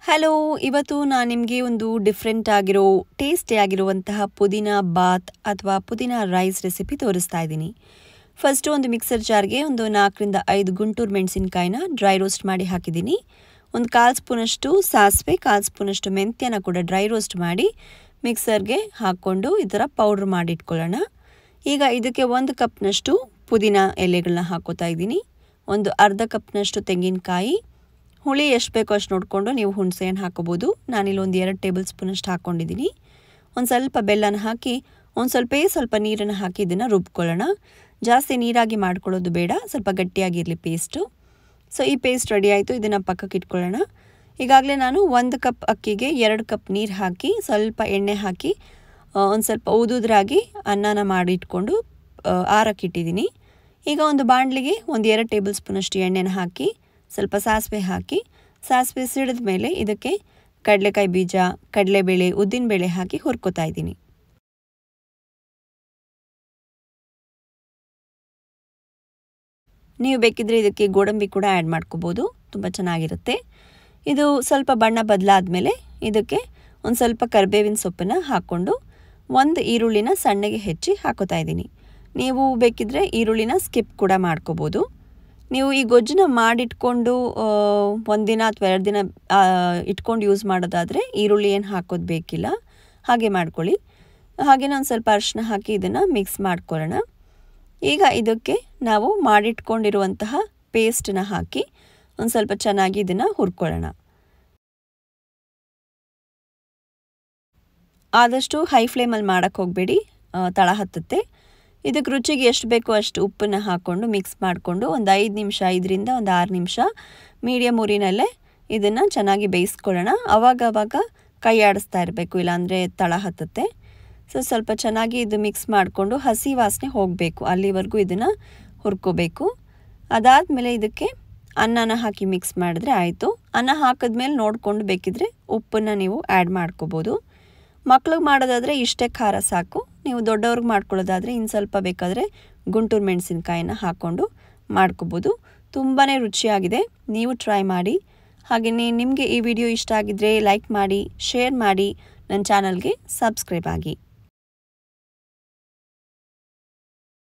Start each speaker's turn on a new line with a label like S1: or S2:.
S1: hello ಇವತ್ತು ನಾನು ನಿಮಗೆ ಒಂದು ಡಿಫ್ರೆಂಟ್ ಆಗಿರೋ ಟೇಸ್ಟಿ ಆಗಿರುವಂತಹ ಪುದೀನ ಬಾತ್ ಅಥವಾ ಪುದೀನ ರೈಸ್ ರೆಸಿಪಿ ತೋರಿಸ್ತಾ ಇದ್ದೀನಿ ಫಸ್ಟು ಒಂದು ಮಿಕ್ಸರ್ ಜಾರ್ಗೆ ಒಂದು ನಾಲ್ಕರಿಂದ ಐದು ಗುಂಟೂರು ಮೆಣಸಿನ್ಕಾಯಿನ ಡ್ರೈ ರೋಸ್ಟ್ ಮಾಡಿ ಹಾಕಿದ್ದೀನಿ ಒಂದು ಕಾಲು ಸ್ಪೂನಷ್ಟು ಸಾಸಿವೆ ಕಾಲು ಸ್ಪೂನಷ್ಟು ಮೆಂತ್ಯನ ಕೂಡ ಡ್ರೈ ರೋಸ್ಟ್ ಮಾಡಿ ಮಿಕ್ಸರ್ಗೆ ಹಾಕ್ಕೊಂಡು ಈ ಥರ ಪೌಡ್ರ್ ಮಾಡಿ ಇಟ್ಕೊಳ್ಳೋಣ ಈಗ ಇದಕ್ಕೆ ಒಂದು ಕಪ್ನಷ್ಟು ಪುದೀನ ಎಲೆಗಳನ್ನ ಹಾಕೋತಾ ಇದ್ದೀನಿ ಒಂದು ಅರ್ಧ ಕಪ್ನಷ್ಟು ತೆಂಗಿನಕಾಯಿ ಹುಳಿ ಎಷ್ಟು ಬೇಕೋ ಅಷ್ಟು ನೋಡಿಕೊಂಡು ನೀವು ಹುಣಸೆಹಣ್ಣು ಹಾಕೋಬೋದು ನಾನಿಲ್ಲಿ ಒಂದು ಎರಡು ಟೇಬಲ್ ಸ್ಪೂನಷ್ಟು ಹಾಕ್ಕೊಂಡಿದ್ದೀನಿ ಒಂದು ಸ್ವಲ್ಪ ಬೆಲ್ಲನ ಹಾಕಿ ಒಂದು ಸ್ವಲ್ಪೇ ಸ್ವಲ್ಪ ನೀರನ್ನು ಹಾಕಿ ಇದನ್ನು ರುಬ್ಕೊಳ್ಳೋಣ ಜಾಸ್ತಿ ನೀರಾಗಿ ಮಾಡ್ಕೊಳ್ಳೋದು ಬೇಡ ಸ್ವಲ್ಪ ಗಟ್ಟಿಯಾಗಿರಲಿ ಪೇಸ್ಟು ಸೊ ಈ ಪೇಸ್ಟ್ ರೆಡಿ ಆಯಿತು ಇದನ್ನು ಪಕ್ಕಕ್ಕೆ ಇಟ್ಕೊಳ್ಳೋಣ ಈಗಾಗಲೇ ನಾನು ಒಂದು ಕಪ್ ಅಕ್ಕಿಗೆ ಎರಡು ಕಪ್ ನೀರು ಹಾಕಿ ಸ್ವಲ್ಪ ಎಣ್ಣೆ ಹಾಕಿ ಒಂದು ಸ್ವಲ್ಪ ಊದುದ್ರಾಗಿ ಅನ್ನನ ಮಾಡಿ ಇಟ್ಕೊಂಡು ಆರಕ್ಕಿಟ್ಟಿದ್ದೀನಿ ಈಗ ಒಂದು ಬಾಣಲಿಗೆ ಒಂದು ಎರಡು ಟೇಬಲ್ ಸ್ಪೂನಷ್ಟು ಎಣ್ಣೆನ ಹಾಕಿ ಸ್ವಲ್ಪ ಸಾಸಿವೆ ಹಾಕಿ ಸಾಸಿವೆ ಸಿಡಿದ ಮೇಲೆ ಇದಕ್ಕೆ ಕಡಲೆಕಾಯಿ ಬೀಜ ಕಡಲೆಬೇಳೆ ಉದ್ದಿನಬೇಳೆ ಹಾಕಿ ಹುರ್ಕೋತಾ ಇದ್ದೀನಿ ನೀವು ಬೇಕಿದ್ರೆ ಇದಕ್ಕೆ ಗೋಡಂಬಿ ಕೂಡ ಆ್ಯಡ್ ಮಾಡ್ಕೋಬೋದು ತುಂಬ ಚೆನ್ನಾಗಿರುತ್ತೆ ಇದು ಸ್ವಲ್ಪ ಬಣ್ಣ ಬದಲಾದ ಮೇಲೆ ಇದಕ್ಕೆ ಒಂದು ಸ್ವಲ್ಪ ಕರಿಬೇವಿನ ಸೊಪ್ಪನ್ನು ಹಾಕ್ಕೊಂಡು ಒಂದು ಈರುಳ್ಳಿನ ಸಣ್ಣಗೆ ಹೆಚ್ಚಿ ಹಾಕೋತಾ ಇದ್ದೀನಿ ನೀವು ಬೇಕಿದ್ರೆ ಈರುಳ್ಳಿನ ಸ್ಕಿಪ್ ಕೂಡ ಮಾಡ್ಕೋಬೋದು ನೀವು ಈ ಗೊಜ್ಜನ್ನ ಮಾಡಿಟ್ಕೊಂಡು ಒಂದಿನ ಅಥವಾ ಎರಡು ದಿನ ಇಟ್ಕೊಂಡು ಯೂಸ್ ಮಾಡೋದಾದರೆ ಈರುಳ್ಳಿ ಏನು ಹಾಕೋದು ಬೇಕಿಲ್ಲ ಹಾಗೆ ಮಾಡ್ಕೊಳ್ಳಿ ಹಾಗೆ ಒಂದು ಸ್ವಲ್ಪ ಅರಿಶಿನ ಹಾಕಿ ಇದನ್ನು ಮಿಕ್ಸ್ ಮಾಡ್ಕೊಳ್ಳೋಣ ಈಗ ಇದಕ್ಕೆ ನಾವು ಮಾಡಿಟ್ಕೊಂಡಿರುವಂತಹ ಪೇಸ್ಟನ್ನ ಹಾಕಿ ಒಂದು ಸ್ವಲ್ಪ ಚೆನ್ನಾಗಿ ಇದನ್ನು ಹುರ್ಕೊಳ್ಳೋಣ ಆದಷ್ಟು ಹೈ ಫ್ಲೇಮಲ್ಲಿ ಮಾಡೋಕ್ಕೆ ಹೋಗಬೇಡಿ ತಳ ಹತ್ತುತ್ತೆ ಇದಕ್ಕೆ ರುಚಿಗೆ ಎಷ್ಟು ಬೇಕೋ ಅಷ್ಟು ಉಪ್ಪನ್ನು ಹಾಕ್ಕೊಂಡು ಮಿಕ್ಸ್ ಮಾಡಿಕೊಂಡು ಒಂದು ಐದು ನಿಮಿಷ ಐದರಿಂದ ಒಂದು ಆರು ನಿಮಿಷ ಮೀಡಿಯಮ್ ಉರಿನಲ್ಲೇ ಇದನ್ನು ಚೆನ್ನಾಗಿ ಬೇಯಿಸ್ಕೊಳ್ಳೋಣ ಅವಾಗ ಅವಾಗ ಕೈ ಆಡಿಸ್ತಾ ಇರಬೇಕು ಇಲ್ಲಾಂದರೆ ತಳ ಹತ್ತುತ್ತೆ ಸೊ ಸ್ವಲ್ಪ ಚೆನ್ನಾಗಿ ಇದು ಮಿಕ್ಸ್ ಮಾಡಿಕೊಂಡು ಹಸಿ ವಾಸನೆ ಹೋಗಬೇಕು ಅಲ್ಲಿವರೆಗೂ ಇದನ್ನು ಹುರ್ಕೋಬೇಕು ಅದಾದಮೇಲೆ ಇದಕ್ಕೆ ಅನ್ನನ ಹಾಕಿ ಮಿಕ್ಸ್ ಮಾಡಿದ್ರೆ ಆಯಿತು ಅನ್ನ ಹಾಕಿದ್ಮೇಲೆ ನೋಡಿಕೊಂಡು ಬೇಕಿದ್ರೆ ಉಪ್ಪನ್ನು ನೀವು ಆ್ಯಡ್ ಮಾಡ್ಕೋಬೋದು ಮಕ್ಳಿಗೆ ಮಾಡೋದಾದರೆ ಇಷ್ಟೇ ಖಾರ ಸಾಕು ನೀವು ದೊಡ್ಡವ್ರಿಗೆ ಮಾಡ್ಕೊಳ್ಳೋದಾದರೆ ಇನ್ನು ಸ್ವಲ್ಪ ಬೇಕಾದರೆ ಗುಂಟೂರು ಮೆಣಸಿನ್ಕಾಯಿನ ಹಾಕ್ಕೊಂಡು ಮಾಡ್ಕೋಬೋದು ತುಂಬಾ ರುಚಿಯಾಗಿದೆ ನೀವು ಟ್ರೈ ಮಾಡಿ ಹಾಗೆಯೇ ನಿಮಗೆ ಈ ವಿಡಿಯೋ ಇಷ್ಟ ಆಗಿದ್ದರೆ ಲೈಕ್ ಮಾಡಿ ಶೇರ್ ಮಾಡಿ ನನ್ನ ಚಾನಲ್ಗೆ ಸಬ್ಸ್ಕ್ರೈಬ್ ಆಗಿ